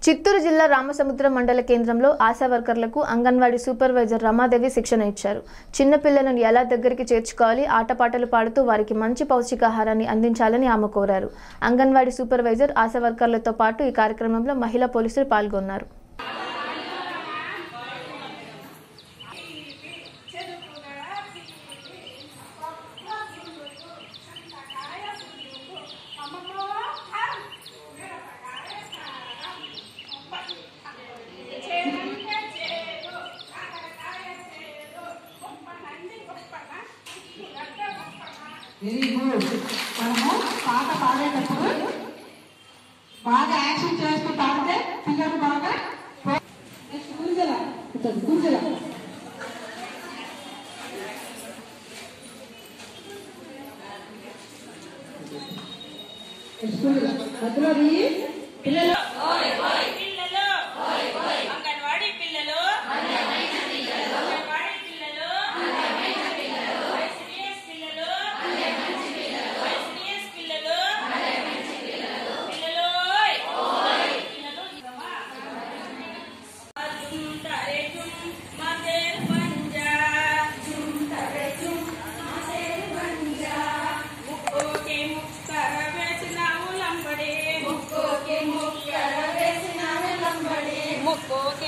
చిత్తూరు జిల్లా రామసముద్రం మండల కేంద్రంలో ఆశా వర్కర్లకు అంగన్వాడీ సూపర్వైజర్ రమాదేవి శిక్షణ ఇచ్చారు చిన్న పిల్లలను ఎలా దగ్గరికి చేర్చుకోవాలి ఆటపాటలు పాడుతూ వారికి మంచి పౌష్టికాహారాన్ని అందించాలని ఆమె కోరారు అంగన్వాడీ సూపర్వైజర్ ఆశా వర్కర్లతో పాటు ఈ కార్యక్రమంలో మహిళా పోలీసులు పాల్గొన్నారు వెరీ గుడ్ మనము పాట పాడేటప్పుడు బాగా యాక్షన్ చేస్తూ పాడితే పిల్లలు బాగా నెక్స్ట్ గుంజల గుంజల నెక్స్ట్ గుంజల మధ్యలో దిగి పిల్లలు పిల్లలు అంగన్వాడీ పిల్లలు అంగన్వాడీ పిల్లలు వైసీఎస్ పిల్లలు వైసీఎస్ పిల్లలు పిల్లలు పిల్లలు జుమ్ తరే జుమ్ మదేర్ పంజా జుమ్ తరే జుమ్ మదేర్ పంజా ముక్కోకే ముక్కర వేసినావు లంబడే ముక్కోకే ముక్కర వేసినావు లంబడే ముక్కోకే